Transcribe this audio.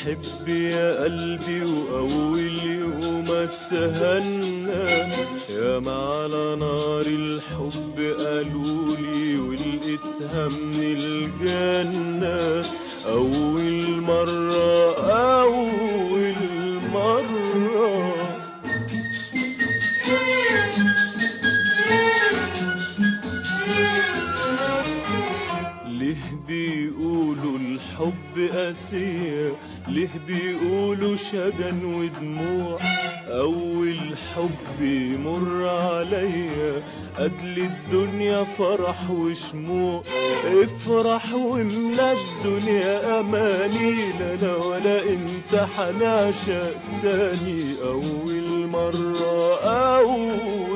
الحب يا قلبي وأول يوم اتهنى يا ما على نار الحب قالولي ولقيتها من الجنة أول مرة أول مرة ليه بيقولوا الحب قاسية ليه بيقولوا شجن ودموع أول حب يمر عليا قتل الدنيا فرح وشموع افرح واملا الدنيا أماني لا أنا ولا أنت حنعشق تاني أول مرة أول